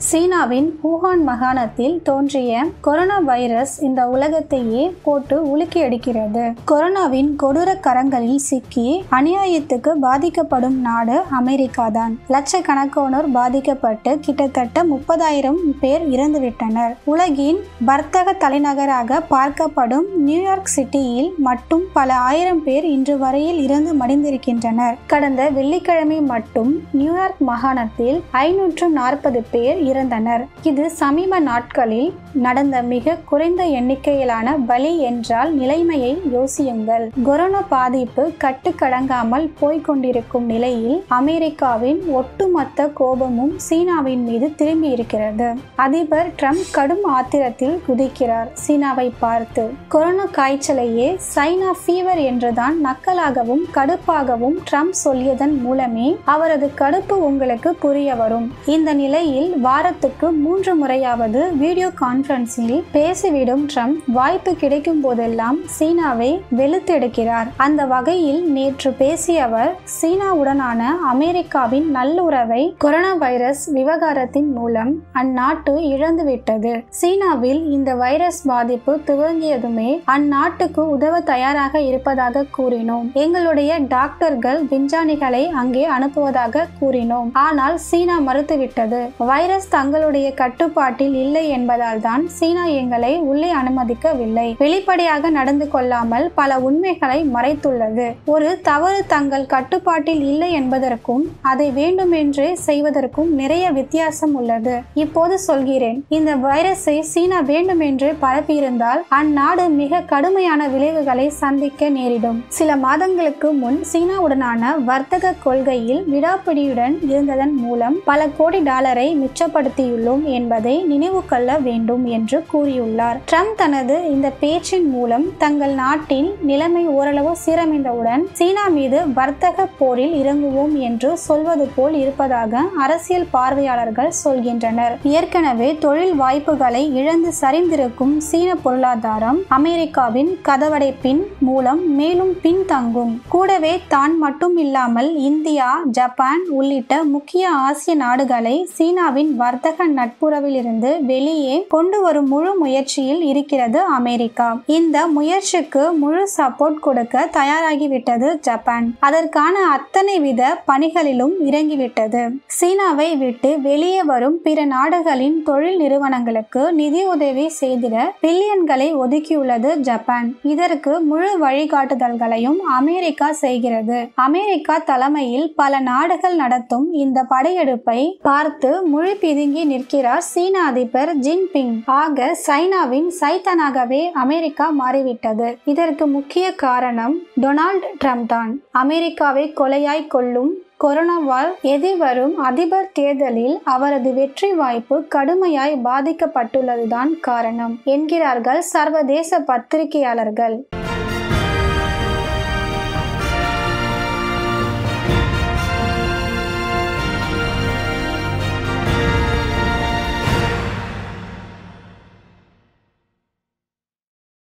சீனாவின் வூஹான் மாகாணத்தில் தோன்றிய கொரோனா வைரஸ் இந்த உலகத்தையே போட்டு உலுக்கி அடிக்கிறது கொரோனாவின் கொடூர கரங்களில் சிக்கி அநியாயத்துக்கு பாதிக்கப்படும் நாடு அமெரிக்கா தான் லட்சக்கணக்கானோர் பாதிக்கப்பட்டு கிட்டத்தட்ட முப்பதாயிரம் பேர் இறந்துவிட்டனர் உலகின் வர்த்தக தலைநகராக பார்க்கப்படும் நியூயார்க் சிட்டியில் மட்டும் பல ஆயிரம் பேர் இன்று வரையில் இறந்து மடிந்திருக்கின்றனர் கடந்த வெள்ளிக்கிழமை மட்டும் நியூயார்க் மாகாணத்தில் ஐநூற்று நாற்பது பேர் இறந்தனர் இது சமீப நாட்களில் நடந்த மிக குறைந்த எண்ணிக்கையிலான பலி என்றால் நிலைமையை யோசியுங்கள் கொரோனா பாதிப்பு கட்டுக்கடங்காமல் போய்கொண்டிருக்கும் நிலையில் அமெரிக்காவின் ஒட்டுமொத்த கோபமும் சீனாவின் மீது திரும்பி இருக்கிறது அதிபர் ட்ரம்ப் கடும் ஆத்திரத்தில் குதிக்கிறார் சீனாவை பார்த்து கொரோனா காய்ச்சலையே சைனா ஃபீவர் என்றுதான் நக்கலாகவும் கடுப்பாகவும் ட்ரம்ப் சொல்லியதன் மூலமே அவரது கடுப்பு உங்களுக்கு புரிய வரும் இந்த நிலையில் வாரத்துக்கு மூன்று முறையாவது வீடியோ கான்பரன்ஸில் பேசிவிடும் ட்ரம்ப் வாய்ப்பு கிடைக்கும் போதெல்லாம் சீனாவை வெளுத்தெடுக்கிறார் அந்த வகையில் நேற்று பேசிய அவர் சீனாவுடனான அமெரிக்காவின் நல்லுறவை கொரோனா வைரஸ் விவகாரத்தின் மூலம் அந்நாட்டு இழந்துவிட்டது சீனாவில் இந்த வைரஸ் பாதிப்பு துவங்கியதுமே அந்நாட்டுக்கு உதவ தயாராக இருப்பதாக கூறினோம் எங்களுடைய டாக்டர்கள் விஞ்ஞானிகளை அங்கே அனுப்புவதாக கூறினோம் ஆனால் சீனா மறுத்துவிட்டது வைரஸ் தங்களுடைய கட்டுப்பாட்டில் இல்லை என்பதால் தான் சீனா எங்களை உள்ளே அனுமதிக்கவில்லை வெளிப்படையாக நடந்து கொள்ளாமல் பல உண்மைகளை மறைத்துள்ளது ஒரு தவறு தங்கள் கட்டுப்பாட்டில் இல்லை என்பதற்கும் அதை வேண்டுமென்றே செய்வதற்கும் நிறைய வித்தியாசம் உள்ளது இப்போது சொல்கிறேன் இந்த வைரஸை சீனா வேண்டுமென்றே பரப்பியிருந்தால் அந்நாடு மிக கடுமையான விளைவுகளை சந்திக்க நேரிடும் சில மாதங்களுக்கு முன் சீனாவுடனான வர்த்தக கொள்கையில் விடாப்பிடியுடன் இருந்ததன் மூலம் பல கோடி டாலரை மிச்சப்படுத்தியுள்ளோம் என்பதை நினைவு கொள்ள வேண்டும் என்று கூறியுள்ளார் ட்ரம்ப் தனது இந்த பேச்சின் மூலம் தங்கள் நாட்டின் நிலைமை ஓரளவு சீரமைந்தவுடன் சீனா மீது வர்த்தக போரில் இறங்குவோம் என்று சொல்வது போல் இருப்பதாக அரசியல் பார்வையாளர்கள் சொல்கின்றனர் ஏற்கனவே தொழில் வாய்ப்புகளை இழந்து சரிந்திருக்கும் சீன பொருளாதாரம் அமெரிக்காவின் கதவடைப்பின் மூலம் மேலும் பின்தங்கும் கூடவே தான் மட்டும் இல்லாமல் இந்தியா ஜப்பான் உள்ளிட்ட முக்கிய ஆசிய நாடுகளை சீனாவின் வர்த்தக நட்புறவிலிருந்து வெளியே கொண்டு வரும் முழு முயற்சியில் இருக்கிறது அமெரிக்கா இந்த முயற்சிக்கு முழு சப்போர்ட் கொடுக்க தயாராகிவிட்டது ஜப்பான் அதற்கான அத்தனை வித பணிகளிலும் இறங்கிவிட்டது சீனாவை விட்டு வெளியே வரும் பிற நாடுகளின் தொழில் நிறுவனங்களுக்கு நிதி உதவி செய்திட பில்லியன்களை ஒதுக்கியுள்ளது ஜப்பான் இதற்கு முழு வழிகாட்டுதல்களையும் அமெரிக்கா செய்கிறது அமெரிக்கா தலைமையில் பல நாடுகள் நடத்தும் இந்த படையெடுப்பை பார்த்து முழு பிதுங்கி நிற்கிறார் சீன அதிபர் ஜின்பிங் ஆக சைனாவின் சைத்தனாகவே அமெரிக்கா மாறிவிட்டது இதற்கு முக்கிய காரணம் டொனால்ட் ட்ரம்ப் தான் அமெரிக்காவை கொலையாய் கொள்ளும் கொரோனாவால் எதிர்வரும் அதிபர் தேர்தலில் அவரது வெற்றி வாய்ப்பு கடுமையாய் பாதிக்கப்பட்டுள்ளதுதான் காரணம் என்கிறார்கள் சர்வதேச பத்திரிகையாளர்கள்